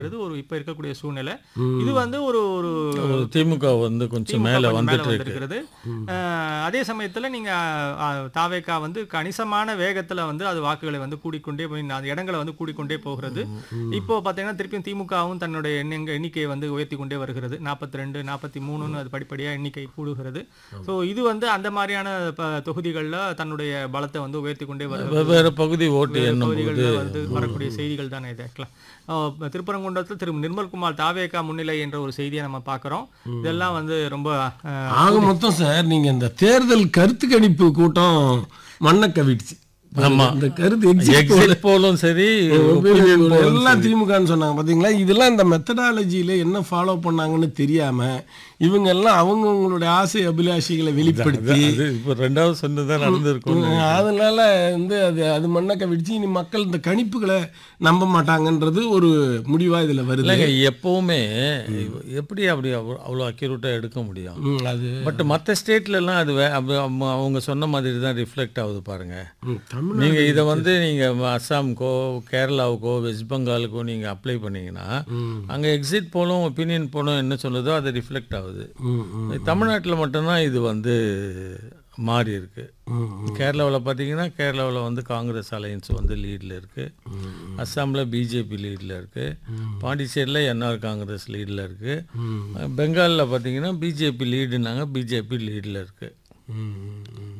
இது ஒரு இப்ப இருக்கக்கூடிய சூழ்நிலை இது வந்து ஒரு ஒரு ஒரு திமுக வந்து கொஞ்சம் திமுக மேல கொஞ்சம் வந்துட்டு இருக்கு வந்திருக்கிறது அஹ், அதே சமயத்துல நீங்க அஹ், தாவேகா வந்து கணிசமான வேகத்துல வந்து அது வாக்குகளை வந்து கூடிக்கொண்டே போய் அந்த இடங்களை வந்து கூடிக்கொண்டே போகிறது இப்போ பாத்தீங்கன்னா திருப்பியும் திமுகவும் தன்னுடைய எண்ணங்க எண்ணிக்கையை வந்து உயர்த்தி கொண்டே வருகிறது நாற்பத்தி ரெண்டு நாற்பத்தி மூணுன்னு அது படிப்படியா எண்ணிக்கை கூடுகிறது ஸோ இது வந்து அந்த மாதிரியான ப- தொகுதிகள்ல தன்னுடைய பலத்தை வந்து உயர்த்தி கொண்டே வருகிறது வெவ்வேறு பகுதி ஓட்டு வேறு எண்ணும் போது பகுதிகளில் வந்து வரக்கூடிய செய்திகள் தானே இது ஆக்சுவலாக திருப்பரங்குன்றத்தில் திரு நிர்மல்குமார் தாவேகா முன்னிலை என்ற ஒரு செய்தியை நம்ம பார்க்குறோம் இதெல்லாம் வந்து ரொம்ப அஹ், ஆக மொத்தம் சார் நீங்க இந்த தேர்தல் கருத்து கணிப்பு கூட்டம் மண்ணை கவிடுச்சு ஆமா. இந்த கருத்து exit poll எக்ஸிட் போலும் சரி opinion poll எல்லாம் திமுகன்னு சொன்னாங்க பாத்தீங்களா இதெல்லாம் இந்த மெத்தடாலஜியில என்ன ஃபாலோ பண்ணாங்கன்னு தெரியாம இவங்க எல்லாம் அவங்கவங்களுடைய ஆசை அபிலாஷைகளை வெளிப்படுத்தி அது இப்போ ரெண்டாவது சொன்னதான் நடந்திருக்கும் உம், அதனால வந்து அது அது மண்ணக்க விடுச்சு இனி மக்கள் இந்த கணிப்புகளை நம்ப மாட்டாங்கன்றது ஒரு முடிவா இதுல வருது இல்லைங்க எப்பவுமே எப்படி அப்படி அவ்வளோ- அவ்வளோ அக்யூரேட்டாக எடுக்க முடியும் உம், அது பட் மற்ற ஸ்டேட்லலாம் அது வே- அப்ப அவங்க- அவங்க சொன்ன மாதிரி தான் ரிஃப்ளெக்ட் ஆகுது பாருங்க உம், தமிழ் நீங்கள் இதை வந்து நீங்கள் அஸ்ஸாமுக்கோ கேரளாவுக்கோ வெஸ்ட் பெங்காலுக்கோ நீங்கள் அப்ளை பண்ணீங்கன்னா அங்கே எக்ஸிட் போலும் ஒப்பீனியன் போலும் என்ன சொல்லுதோ அது ரிஃப்ளெக்ட் ஆகுது உம், உம், தமிழ்நாட்டில் மட்டும்தான் இது வந்து மாறி இருக்கு உம், கேரளாவில் பார்த்தீங்கன்னா கேரளாவில் வந்து காங்கிரஸ் அலையன்ஸ் வந்து லீடில் இருக்குது அஸ்ஸாமில் பிஜேபி லீடில் இருக்குது பாண்டிச்சேரியில் என்ஆர் காங்கிரஸ் லீடில் இருக்குது பெங்காலில் பார்த்தீங்கன்னா பிஜேபி லீடுனாங்க பிஜேபி லீடில் இருக்குது உம், உம்.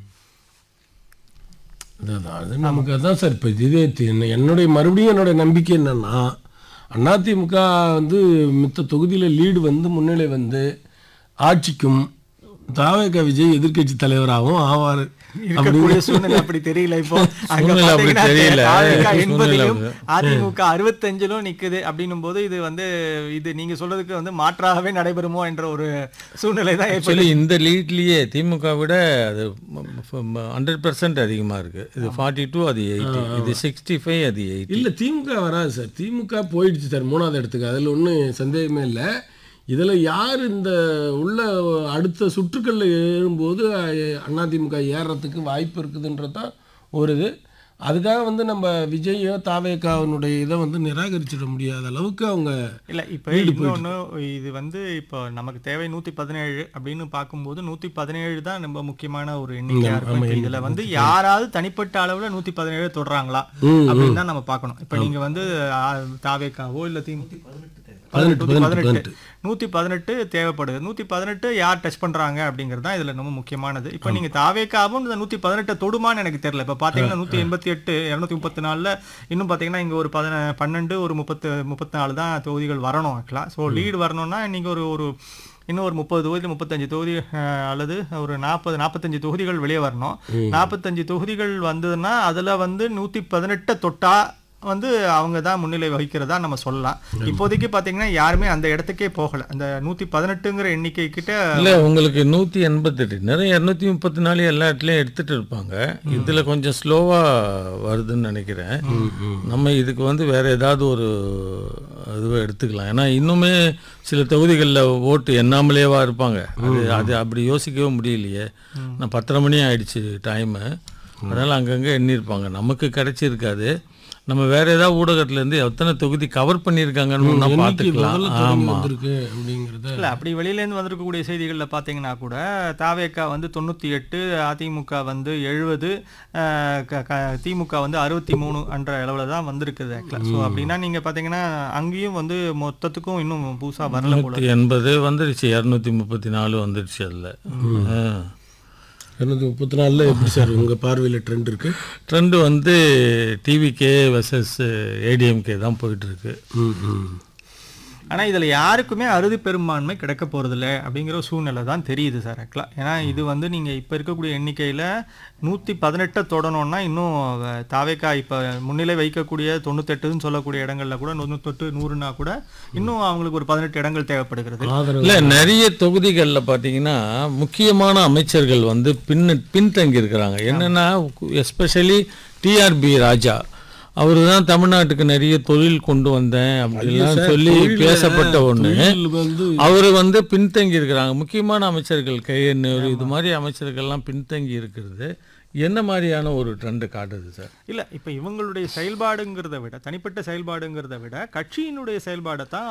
அதான் அது நமக்கு அதான் சார் இப்போ இதே தி- என்னுடைய மறுபடியும் என்னுடைய நம்பிக்கை என்னன்னா அதிமுக வந்து மித்த தொகுதியில் லீடு வந்து முன்னிலை வந்து ஆட்சிக்கும் தாவேக விஜய் எதிர்க்கட்சி தலைவராகவும் ஆவார் இருக்கக்கூடிய சூழ்நிலை அப்படி தெரியல இப்போ அங்க சூழ்நிலை அப்படி பாத்தீங்கன்னா தெரியல. தாவேகா சூழ்நிலை எண்பதிலும் அப்படி. அதிமுக அறுபத்தஞ்சிலும் நிக்குது அப்படின்னும் போது இது வந்து இது நீங்க சொல்றதுக்கு வந்து மாற்றாகவே நடைபெறுமோ என்ற ஒரு சூழ்நிலை தான் ஏற்படுது ஆக்சுவலி இந்த லீட்லேயே திமுக விட அது ஹண்ட்ரட் பர்சன்ட் அதிகமாக இருக்குது இது ஃபார்ட்டி டூ அது எயிட்டி இது சிக்ஸ்டி ஃபைவ் அது எயிட்டி இல்லை திமுக வராது சார் திமுக போயிடுச்சு சார் மூணாவது இடத்துக்கு அதில் ஒன்றும் சந்தேகமே இல்லை இதில் யார் இந்த உள்ள அடுத்த சுற்றுக்களில் ஏறும்போது அஹ், அதிமுக ஏறுறதுக்கு வாய்ப்பு இருக்குதுன்றது தான் ஒரு இது அதுக்காக வந்து நம்ம விஜயோ தாவேக்காவினுடைய இதை வந்து நிராகரிச்சிட முடியாத அளவுக்கு அவங்க இல்ல இப்ப இன்னொன்னு இது வந்து இப்போ நமக்கு தேவை நூத்தி பதினேழு அப்படின்னு பார்க்கும்போது நூத்தி பதினேழு தான் ரொம்ப முக்கியமான ஒரு எண்ணிக்கையா இருக்கும் இப்ப இதுல வந்து யாராவது தனிப்பட்ட அளவுல நூத்தி பதினேழு தொடுறாங்களா அப்படின்னு தான் நம்ம பார்க்கணும் இப்ப நீங்க வந்து ஆ, தாவேக்காவோ இல்ல திமுக பதினெட்டு, நூத்தி பதினெட்டு, பதினெட்டு நூத்தி பதினெட்டு தேவைப்படுது நூத்தி பதினெட்டு யார் டச் பண்றாங்க அப்படிங்கிறது தான் இதுல ரொம்ப முக்கியமானது இப்ப நீங்க தாவேக்காவும் இந்த நூத்தி பதினெட்டை தொடுமான்னு எனக்கு தெரியல இப்ப பாத்தீங்கன்னா நூத்தி எண்பத்தி எட்டு இருநூத்தி முப்பத்தி நாலுல இன்னும் பாத்தீங்கன்னா இங்க ஒரு பதின பன்னெண்டு ஒரு முப்பத்து முப்பத்தி நாலு தான் தொகுதிகள் வரணும் ஆக்சுவலா ஸோ லீடு வரணும்னா நீங்க ஒரு ஒரு இன்னும் ஒரு முப்பது தொகுதி முப்பத்தஞ்சு தொகுதி அஹ், அல்லது ஒரு நாற்பது நாற்பத்தஞ்சு தொகுதிகள் வெளியே வரணும் நாற்பத்தஞ்சு தொகுதிகள் வந்ததுன்னா அதுல வந்து நூத்தி பதினெட்டை தொட்டா வந்து அவங்க தான் முன்னிலை வகிக்கிறதா நம்ம சொல்லலாம் இப்போதைக்கு பாத்தீங்கன்னா யாருமே அந்த இடத்துக்கே போகல அந்த நூத்தி பதினெட்டுங்கிற எண்ணிக்கை கிட்ட இல்லை உங்களுக்கு நூற்றி எண்பத்தெட்டு நிறைய இரநூத்தி முப்பத்தி நாலு எல்லா இடத்துலையும் எடுத்துகிட்டு இருப்பாங்க இதில் கொஞ்சம் ஸ்லோவாக வருதுன்னு நினைக்கிறேன் நம்ம இதுக்கு வந்து வேற ஏதாவது ஒரு இதுவை எடுத்துக்கலாம் ஏன்னா இன்னுமே சில தொகுதிகளில் ஓட்டு எண்ணாமலேவா இருப்பாங்க அது அது அப்படி யோசிக்கவே முடியலையே நான் பத்தரை மணி ஆயிடுச்சு டைமு அதனால் அங்கங்கே எண்ணியிருப்பாங்க நமக்கு கிடைச்சிருக்காது நம்ம வேற ஏதாவது ஊடகத்துல இருந்து எத்தனை தொகுதி கவர் பண்ணியிருக்காங்கன்னு ஒண்ணா எண்ணிக்கை பார்த்துக்கலாம் முதல்ல தொடங்கி ஆமாம் வந்திருக்கு அப்படிங்கிறத இல்ல அப்படி வெளியில இருந்து வந்திருக்கக்கூடிய செய்திகள்ல பாத்தீங்கன்னா கூட தாவேக்கா வந்து தொண்ணூத்தி எட்டு அதிமுக வந்து எழுபது திமுக வந்து அறுபத்தி மூணு என்ற அளவுல தான் வந்திருக்குது ஆக்சுவலா ஸோ அப்படின்னா நீங்க பாத்தீங்கன்னா அங்கேயும் வந்து மொத்தத்துக்கும் இன்னும் புதுசா வரல போல நூற்றி எண்பது வந்துருச்சு இரநூத்தி முப்பத்தி நாலு வந்துருச்சு அதில் இரநூத்தி முப்பத்தி நாலில் எப்படி சார் உங்கள் பார்வையில் ட்ரெண்ட் இருக்கு ட்ரெண்டு வந்து டிவிகே வெர்சஸ் ஏடிஎம்கே தான் போயிட்டுருக்கு ம் ம் ஆனா இதுல யாருக்குமே அறுதி பெரும்பான்மை கிடைக்க போறதில்ல அப்படிங்கிற ஒரு சூழ்நிலை தான் தெரியுது சார் ஆக்சுவலா ஏன்னா இது வந்து நீங்க இப்ப இருக்கக்கூடிய எண்ணிக்கையில நூத்தி பதினெட்டை தொடணும்னா இன்னும் அஹ், தாவேக்கா இப்ப முன்னிலை வைக்கக்கூடிய தொண்ணூத்தெட்டுன்னு சொல்லக்கூடிய இடங்கள்ல கூட தொண்ணூத்தெட்டு நூறுனா கூட இன்னும் அவங்களுக்கு ஒரு பதினெட்டு இடங்கள் தேவைப்படுகிறது ஆதரவு இல்லை நிறைய தொகுதிகளில் பார்த்தீங்கன்னா முக்கியமான அமைச்சர்கள் வந்து பின்ன பின்தங்கி இருக்கிறாங்க என்னென்னா எஸ்பெஷலி டிஆர்பி ராஜா அவர் தான் தமிழ்நாட்டுக்கு நிறைய தொழில் கொண்டு வந்தேன் அப்படிலாம் சொல்லி பேசப்பட்ட ஒன்று தொழில் வந்து அவர் வந்து பின்தங்கி இருக்கிறாங்க முக்கியமான அமைச்சர்கள் கையெண்ணூர் இது மாதிரி அமைச்சர்கள்லாம் பின்தங்கி இருக்கிறது என்ன மாதிரியான ஒரு ட்ரெண்டு காட்டுது சார் இல்ல இப்ப இவங்களுடைய செயல்பாடுங்கிறத விட தனிப்பட்ட செயல்பாடுங்கிறத விட கட்சியினுடைய செயல்பாடை தான்